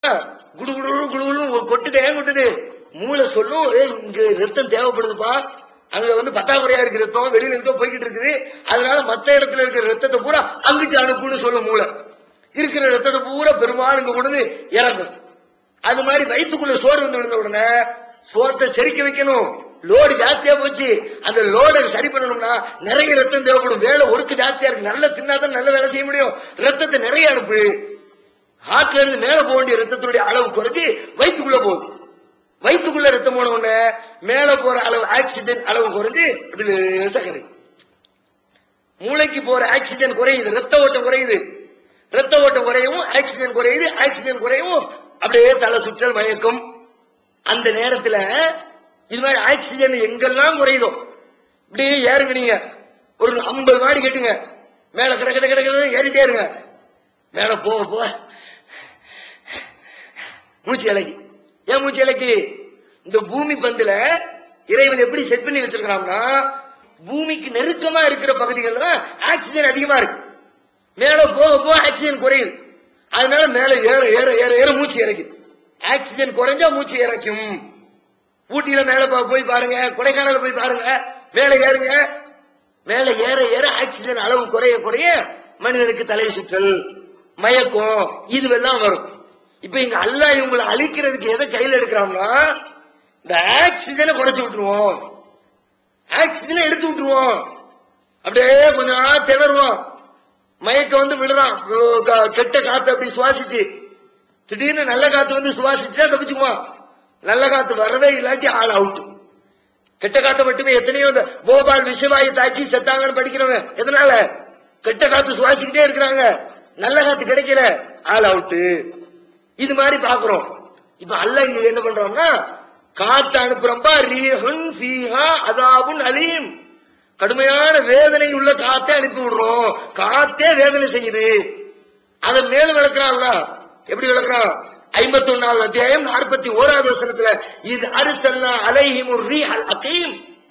குடு குடு குடு குடு கொட்டுது ஏன் கொட்டுது மூளை சொல்லும் "ஏய், இங்க ரத்தம் தேவைப்படுதுப்பா அங்க வந்து பற்றாக்குறையா இருக்கு ரத்தம் வெளியில இருக்க போய்கிட்டு இருக்குது அதனால மத்த இடத்துல இருக்கிற ரத்தத்தை பூரா அங்கிட்டு அனுப்புன்னு சொல்லும் மூளை இருக்கிற ரத்தத்தை பூரா பெரும்பாலும் இங்க கொண்டு வந்து இறங்கும் அது மாதிரி வயிற்றுக்குள்ள சோறு வந்து விழுந்த உடனே சோத்தை செரிக்க வைக்கணும் லோடு ஜாஸ்தியா போச்சு அந்த லோடை சரி பண்ணணும்னா நிறைய ரத்தம் தேவைப்படும் வேலை ஒருக்கு ஜாஸ்தியா இருக்கு நல்லா தின்னாதான் நல்ல வேலை செய்ய முடியும் ரத்தத்தை நிறைய அனுப்பு ஹார்ட்ல இருந்து மேல போக வேண்டிய ரத்தத்துடைய அளவு குறைஞ்சு வயிற்றுக்குள்ள போகுது வயிற்றுக்குள்ள ரத்தம் போன உடனே மேல போற அளவு ஆக்சிஜன் அளவு குறைஞ்சு அப்படி லேசா கிடைக்கும் மூளைக்கு போற ஆக்சிஜன் குறையுது ரத்த ஓட்டம் குறையுது ரத்த ஓட்டம் குறையவும் ஆக்சிஜன் குறையுது ஆக்சிஜன் குறையவும் அப்படியே தலை சுற்றல் மயக்கம் அந்த நேரத்துல இது மாதிரி ஆக்சிஜன் எங்கெல்லாம் குறையுதோ இப்படியே ஏறுங்க நீங்க ஒரு ஐம்பது மாடி கட்டுங்க மேல கிட கிட கிட கிட ஏறிட்டே இருங்க மேல போக போக மூச்சு இலைக்கு ஏன் மூச்சு இலைக்கு இந்த பூமி பந்துல இறைவன் எப்படி செட் பண்ணி வச்சிருக்கான்னா பூமிக்கு நெருக்கமா இருக்கிற பகுதிகள்ல தான் ஆக்சிஜன் அதிகமா இருக்கு மேல போக போக ஆக்சிஜன் குறையுது அதனால மேல ஏற ஏற ஏற ஏற மூச்சு இறக்குது ஆக்சிஜன் குறைஞ்சா மூச்சு இறக்கும் ஊட்டியில மேல போ- போய் பாருங்க கொடைக்கானல போய் பாருங்க மேல ஏறுங்க மேல ஏற ஏற ஆக்சிஜன் அளவு குறைய குறைய மனிதனுக்கு தலை சுற்றல் மயக்கம் இதுவெல்லாம் வரும் இப்ப இங்க அல்லாஹ் இவங்களை அழிக்கிறதுக்கு எதை கையில எடுக்கிறான்னா இந்த ஆக்சிஜனை குறைச்சு விட்டுருவோம் ஆக்சிஜனை எடுத்து விட்டுருவோம் அப்படியே கொஞ்ச நாள் திணறுவோம் மயக்கம் வந்து விடுறான் ஓ, க- கெட்ட காத்து அப்படி சுவாசிச்சு திடீர்னு நல்ல காத்து வந்து சுவாசிச்சா தப்பிச்சுக்குவான் நல்ல காத்து வரவே இல்லாட்டி ஆள் அவுட் கெட்ட காத்த மட்டுமே எத்தனையோ இந்த போபால் விஷவாயு தாக்கி செத்தாங்கன்னு படிக்கிறவங்க எதனால கெட்ட காத்து சுவாசிக்கிட்டே இருக்கிறாங்க நல்ல காத்து கிடைக்கல ஆள் அவுட்டு இது மாதிரி பாக்குறோம் இப்ப அல்ல இங்க என்ன பண்றோம்னா காத்து அனுப்புறப்பா ரீஹன் ஃபீஹா அதாபுன் அலீம் கடுமையான வேதனை உள்ள காத்தே அனுப்பி விடுறோம் காத்தே வேதனை செய்யுது அதை மேலும் விளக்குறான்ல எப்படி விளக்குறான் ஐம்பத்தி ஒன்னாவது அத்தியாயம் நாற்பத்தி ஓராவது வசனத்துல இது அரிசல்லா அலைஹிம் ரீஹல் அகீம்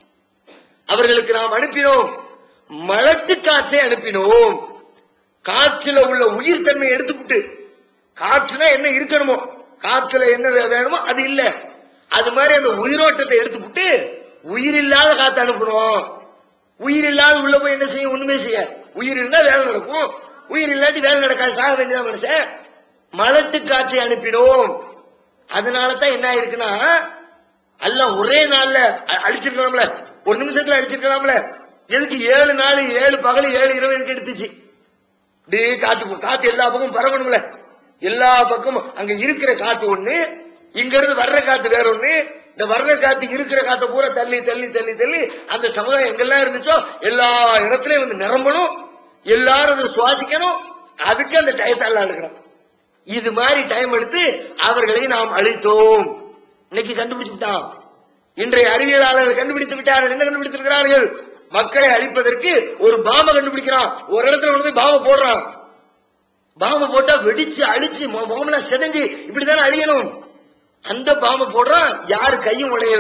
அவர்களுக்கு நாம் அனுப்பினோம் மலத்து காற்றை அனுப்பினோம் காற்றுல உள்ள உயிர் தன்மை எடுத்துக்கிட்டு காற்றுனா என்ன இருக்கணுமோ காற்றுல என்ன வே- வேணுமோ அது இல்ல அது மாதிரி அந்த உயிரோட்டத்தை எடுத்துக்கிட்டு உயிர் இல்லாத காத்து அனுப்பணும் உயிர் இல்லாத உள்ள போய் என்ன செய்யும் ஒண்ணுமே செய்ய உயிர் இருந்தா வேலை நடக்கும் உயிர் இல்லாட்டி வேலை நடக்காது சாக வேண்டியதான் மனுஷன் மலட்டு காற்றை அனுப்பினோம் அதனால தான் என்ன ஆயிருக்குன்னா அல்லாஹ் ஒரே நாள்ல அ- அழிச்சிருக்கலாம்ல ஒரு நிமிஷத்துல அடிச்சிருக்கலாம்ல எதுக்கு ஏழு நாள் ஏழு பகல் ஏழு இரவு எதுக்கு எடுத்துச்சு அப்படியே காத்து போ- காத்து எல்லா பக்கமும் பரவணும்ல எல்லா பக்கமும் அங்க இருக்கிற காத்து ஒண்ணு இங்க இருந்து வர்ற காத்து வேற ஒண்ணு இந்த வர்ற காத்து இருக்கிற காத்தை பூரா தள்ளி தள்ளி தள்ளி தள்ளி அந்த சமுதாயம் எங்கெல்லாம் இருந்துச்சோ எல்லா இடத்துலயும் வந்து நிரம்பணும் எல்லாரும் அதை சுவாசிக்கணும் அதுக்கு அந்த டயத்தை எல்லாம் எடுக்கிறோம் இது மாதிரி டைம் எடுத்து அவர்களை நாம் அழித்தோம் இன்னைக்கு கண்டுபிடிச்சு விட்டான் இன்றைய அறிவியலாளர்கள் கண்டுபிடித்து விட்டார்கள் என்ன கண்டுபிடித்திருக்கிறார்கள் மக்களை அழிப்பதற்கு ஒரு பாம்பை கண்டுபிடிக்கிறான் ஒரு இடத்துல கொண்டு போய் பாம்பை போடுறான் பாம்பை போட்டா வெடிச்சு அழிச்சு மு- முகமெல்லாம் செதஞ்சு இப்படித்தானே அழியணும் அந்த பாம்பை போடுறான் யாரு கையும் உடையல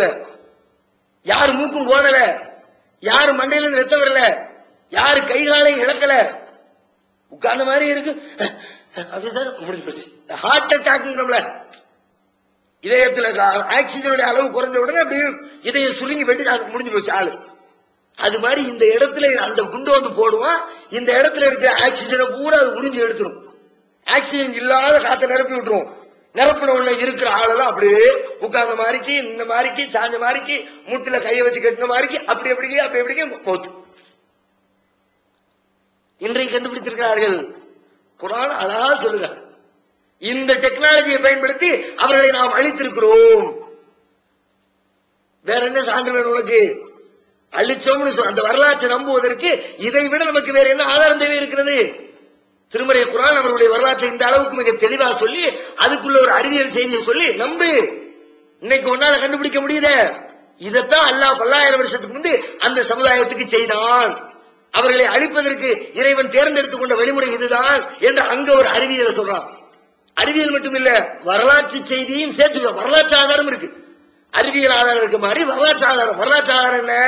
யாரு மூக்கும் கோணல யாரு மண்டையில இருந்து ரத்தம் வரல யாரு கை காலையும் இழக்கல உட்கார்ந்த மாதிரி இருக்கு அப்படிதான் முடிஞ்சு போச்சு ஹார்ட் அட்டாக்ங்கிறோம்ல இதயத்துல ஆக்சிஜனுடைய அளவு குறைஞ்ச உடனே அப்படியே இதயம் சுருங்கி வெட்டி அது முடிஞ்சு போச்சு ஆளு அது மாதிரி இந்த இடத்துல அந்த குண்டு வந்து போடுவான் இந்த இடத்துல இருக்கிற ஆக்சிஜனை பூரா அது உறிஞ்சி எடுத்துரும் ஆக்சிஜன் இல்லாத காத்தை நிரப்பி விட்டுரும் நிரப்பின உடனே இருக்கிற ஆளெல்லாம் அப்படியே உட்கார்ந்த மாதிரிக்கு இந்த மாதிரிக்கு சாஞ்ச மாதிரிக்கு மூட்டில கையை வச்சு கட்டின மாதிரிக்கு அப்படி எப்படிங்க அப்படி எப்படிங்க போத்து இன்றைக்கு கண்டுபிடித்திருக்கிறார்கள் குரான் அழகா சொல்லுங்க இந்த டெக்னாலஜியை பயன்படுத்தி அவர்களை நாம் அழித்திருக்கிறோம் வேற என்ன சான்று வேணும் உனக்கு அழிச்சோம்னு சொல் அந்த வரலாற்றை நம்புவதற்கு இதை விட நமக்கு வேற என்ன ஆதாரம் தேவை இருக்கிறது திருமறை குரான் அவர்களுடைய வரலாற்றை இந்த அளவுக்கு மிக தெளிவா சொல்லி அதுக்குள்ள ஒரு அறிவியல் செய்தியை சொல்லி நம்பு இன்னைக்கு ஒன்னால கண்டுபிடிக்க முடியுதே இதைத்தான் அல்லாஹ் பல்லாயிரம் வருஷத்துக்கு முந்தி அந்த சமுதாயத்துக்கு செய்தான் அவர்களை அழிப்பதற்கு இறைவன் தேர்ந்தெடுத்துக் கொண்ட வழிமுறை இதுதான் என்று அங்க ஒரு அறிவியலை சொல்றான் அறிவியல் மட்டும் இல்ல வரலாற்று செய்தியும் சேர்த்து வரலாற்று ஆதாரம் இருக்கு அறிவியல் ஆதாரம் இருக்க மாதிரி வரலாற்று ஆதாரம் வரலாற்று ஆதாரம் என்ன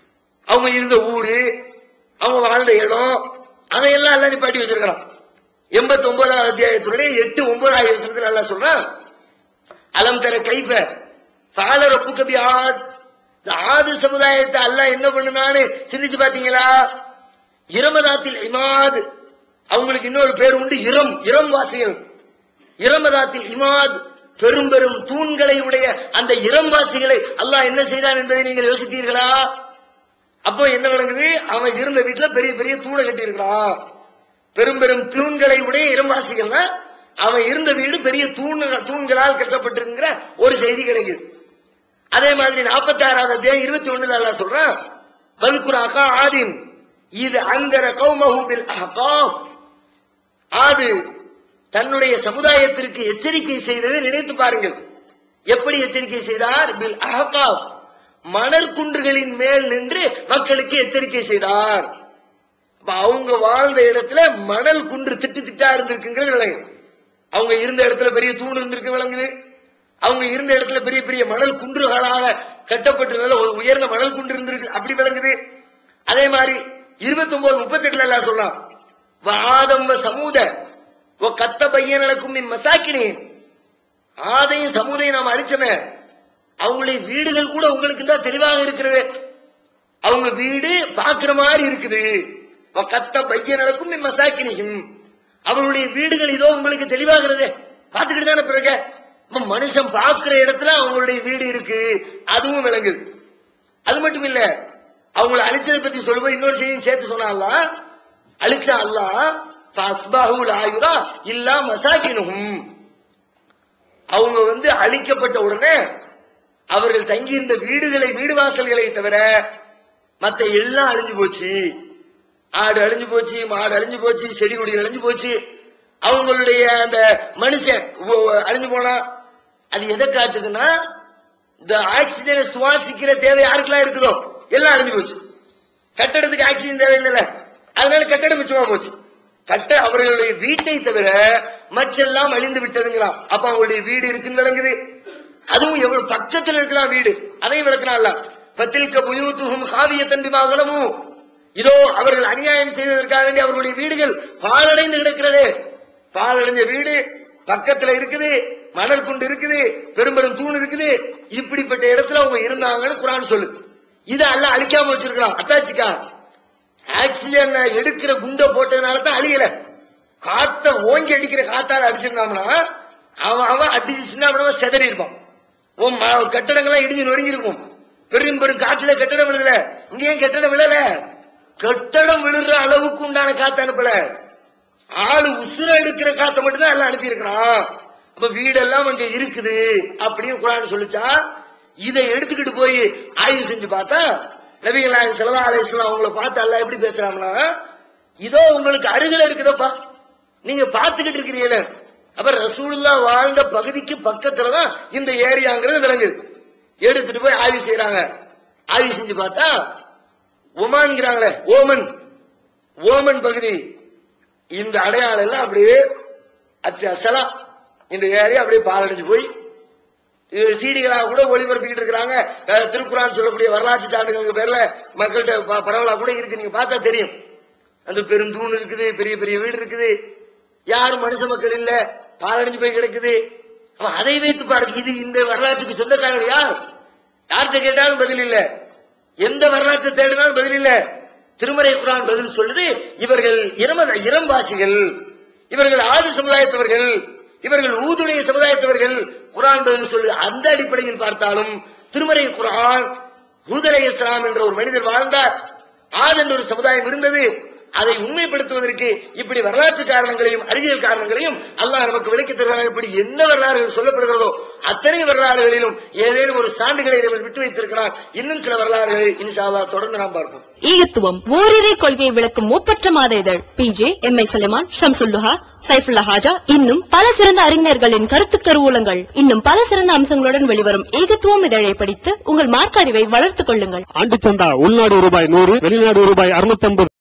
அவங்க இருந்த ஊரு அவங்க வாழ்ந்த இடம் அதையெல்லாம் எல்லாம் நிப்பாட்டி வச்சிருக்கிறான் எண்பத்தி ஒன்பதாவது அத்தியாயத்துடைய எட்டு ஒன்பதாவது வருஷத்துல நல்லா சொல்றான் அலம் தர கைஃப ஃபால ரப்புக்க பி ஆத் இந்த ஆது சமுதாயத்தை அல்லாஹ் என்ன பண்ணுனான்னு சிந்திச்சு பாத்தீங்களா இரமதாத்தில் இமாத் அவங்களுக்கு இன்னொரு பேர் உண்டு இரம் இரம் வாசிகள் இரமதாத்தில் இமாத் பெரும் பெரும் தூண்களை உடைய அந்த இரம்பாசிகளை அல்லாஹ் என்ன செய்தான் என்பதை நீங்கள் யோசித்தீர்களா அப்போ என்ன விளங்குது அவன் இருந்த வீட்டுல பெரிய பெரிய தூணை கட்டி இருக்கிறான் பெரும் பெரும் தூண்களை உடைய இரம்பாசிகள்னா அவன் இருந்த வீடு பெரிய தூண்கள் தூண்களால் கட்டப்பட்டிருக்கிற ஒரு செய்தி கிடைக்குது அதே மாதிரி நாற்பத்தி ஆறாவது அத்தியாயம் இருபத்தி ஒண்ணுல அல்லாஹ் சொல்றான் வல்குராக்கா ஆதின் இது அந்தர கௌமஹூபில் அஹகாப் ஆது தன்னுடைய சமுதாயத்திற்கு எச்சரிக்கை செய்ததை நினைத்து பாருங்கள் எப்படி எச்சரிக்கை செய்தார் பில் அஹகாப் மணல் குன்றுகளின் மேல் நின்று மக்களுக்கு எச்சரிக்கை செய்தார் அப்ப அவங்க வாழ்ந்த இடத்துல மணல் குன்று திட்டு திட்டா இருந்திருக்குங்கிறது விளங்குது அவங்க இருந்த இடத்துல பெரிய தூண் இருந்திருக்கு விளங்குது அவங்க இருந்த இடத்துல பெரிய பெரிய மணல் குன்றுகளாக கட்டப்பட்டு நல்ல ஒரு உயர்ந்த மணல் குன்று இருந்திருக்கு அப்படி விளங்குது அதே மாதிரி இருபத்தி ஒன்பது முப்பத்தி எட்டுல எல்லாம் சொல்லலாம் வாதம் வ சமூத ஓ கத்த பையனக்கும் இம் மசாக்கினி ஆதையும் சமூதையும் நாம் அழிச்சமே அவங்களுடைய வீடுகள் கூட உங்களுக்கு தான் தெளிவாக இருக்கிறது அவங்க வீடு பாக்குற மாதிரி இருக்குது வ கத்த பையனக்கும் இம் மசாக்கினியும் அவருடைய வீடுகள் இதோ உங்களுக்கு தெளிவாகிறது பார்த்துக்கிட்டு தானே பிறகு அப்ப மனுஷன் பார்க்கிற இடத்துல அவங்களுடைய வீடு இருக்கு அதுவும் விளங்குது அது மட்டும் இல்ல அவங்களை அழிச்சதை பத்தி சொல்லும்போது இன்னொரு செய்தி சேர்த்து சொன்னால அழிச்சா அல்லா ஃபஸ்பஹுல் ஆயுரா இல்லா மசாக்கினும் அவங்க வந்து அழிக்கப்பட்ட உடனே அவர்கள் தங்கியிருந்த வீடுகளை வீடு வாசல்களை தவிர மத்த எல்லாம் அழிஞ்சு போச்சு ஆடு அழிஞ்சு போச்சு மாடு அழிஞ்சு போச்சு செடி கொடிகள் அழிஞ்சு போச்சு அவங்களுடைய அந்த மனுஷன் உ- உ- அழிஞ்சு போனா அது எதை காட்டுதுன்னா இந்த ஆக்சிஜனை சுவாசிக்கிற தேவை யாருக்கெல்லாம் இருக்குதோ எல்லாம் அழிஞ்சு போச்சு கட்டடத்துக்கு ஆக்சிஜன் தேவை இல்லைல்ல அதனால கட்டடம் மிச்சமா போச்சு கட்ட அவர்களுடைய வீட்டை தவிர மற்றெல்லாம் அழிந்து விட்டதுங்களாம் அப்ப அவங்களுடைய வீடு இருக்குன்னு விளங்குது அதுவும் எவ்வளவு பக்கத்துல இருக்கலாம் வீடு அதையும் விளக்கலாம்ல பத்தில்க புயூத்துஹும் காவியத்தன் பிமாகலமும் இதோ அவர்கள் அநியாயம் செய்வதற்காக வேண்டி அவர்களுடைய வீடுகள் பாழடைந்து கிடக்கிறது பாழடைஞ்ச வீடு பக்கத்துல இருக்குது மணல் குண்டு இருக்குது பெரும் பெரும் தூண் இருக்குது இப்படிப்பட்ட இடத்துல அவங்க இருந்தாங்கன்னு குரான் சொல்லு இதை எல்லாம் அழிக்காம வச்சிருக்கலாம் அத்தாச்சிக்கா ஆக்சிஜன் எடுக்கிற குண்டை போட்டதுனால தான் அழியல காத்த ஓங்கி அடிக்கிற காத்தால அடிச்சிருந்தாங்கன்னா அவன் அவன் அடிச்சுன்னா அவன் செதறி இருப்பான் உன் ம- கட்டடங்கள்லாம் இடிஞ்சு நொறுங்கி இருக்கும் பெரும் பெரும் காற்றுல கட்டடம் விழுதல இங்க ஏன் கட்டடம் விழல கட்டடம் விழுற அளவுக்கு உண்டான காத்து அனுப்பல ஆளு உசுர எடுக்கிற காத்த மட்டும் தான் எல்லாம் அனுப்பி இருக்கிறான் அப்ப வீடெல்லாம் அங்க இருக்குது அப்படின்னு குரான் சொல்லிச்சா இதை எடுத்துக்கிட்டு போய் ஆய்வு செஞ்சு பார்த்தா நபிகள் நாயகம் ஸல்லல்லாஹு அலைஹி வஸல்லம் அவங்கள பார்த்து அல்லாஹ் எப்படி பேசுறாங்கன்னா இதோ உங்களுக்கு அருகில இருக்குதப்பா நீங்க பார்த்துக்கிட்டு இருக்கிறீங்களே அப்ப ரசூலுல்லாஹ் வாழ்ந்த பகுதிக்கு பக்கத்துல தான் இந்த ஏரியாங்கிறது விளங்குது எடுத்துட்டு போய் ஆய்வு செய்யறாங்க ஆய்வு செஞ்சு பார்த்தா ஒமான்ங்கிறாங்களே ஓமன் ஓமன் பகுதி இந்த அடையாளம் எல்லாம் அப்படியே அச்சு அசலா இந்த ஏரியா அப்படியே பாலடைஞ்சு போய் இது சீடிகளாக கூட ஒளிபரப்பிக்கிட்டு இருக்கிறாங்க அஹ், திருக்குறான் சொல்லக்கூடிய வரலாற்று சான்றுகள் பேர்ல மக்கள்கிட்ட ப- பரவலா கூட இருக்கு நீங்க பார்த்தா தெரியும் அந்த பெருந்தூண் இருக்குது பெரிய பெரிய வீடு இருக்குது யாரும் மனுஷ மக்கள் இல்ல பாலடைஞ்சு போய் கிடக்குது அப்ப அதை வைத்து பாருங்க இது இந்த வரலாற்றுக்கு சொந்தக்காரர் யார் யார்கிட்ட கேட்டாலும் பதில் இல்ல எந்த வரலாற்றை தேடினாலும் பதில் இல்ல திருமறை குரான் பதில் சொல்லுது இவர்கள் இரம இரம்பாசிகள் இவர்கள் ஆதி சமுதாயத்தவர்கள் இவர்கள் ஊதுடைய சமுதாயத்தவர்கள் குரான் பதில் சொல்லு அந்த அடிப்படையில் பார்த்தாலும் திருமறை குரான் ஊதலை இஸ்லாம் என்ற ஒரு மனிதர் வாழ்ந்தார் ஆத் என்ற ஒரு சமுதாயம் இருந்தது அதை உண்மைப்படுத்துவதற்கு இப்படி வரலாற்று காரணங்களையும் அறிவியல் காரணங்களையும் அல்லாஹ் நமக்கு விளக்கி தருவாங்க இப்படி என்ன வரலாறுகள் சொல்லப்படுகிறதோ அத்தனை வரலாறுகளிலும் ஏதேனும் ஒரு சான்றுகளை இறைவன் விட்டு வைத்திருக்கிறான் இன்னும் சில வரலாறுகளை இன்ஷா அல்லாஹ் தொடர்ந்து நாம் பார்ப்போம் ஈகத்துவம் ஓரிரை கொள்கையை விளக்கும் மூப்பற்ற மாத இதழ் PJ M I Sulaiman Shamsulluha Saifullah Haja இன்னும் பல சிறந்த அறிஞர்களின் கருத்து கருவூலங்கள் இன்னும் பல சிறந்த அம்சங்களுடன் வெளிவரும் ஏகத்துவம் இதழை படித்து உங்கள் மார்க்க அறிவை வளர்த்துக் கொள்ளுங்கள் ஆண்டு சந்தா உள்நாடு ரூபாய் நூறு வெளிநாடு ரூபாய் அறுநூத்தி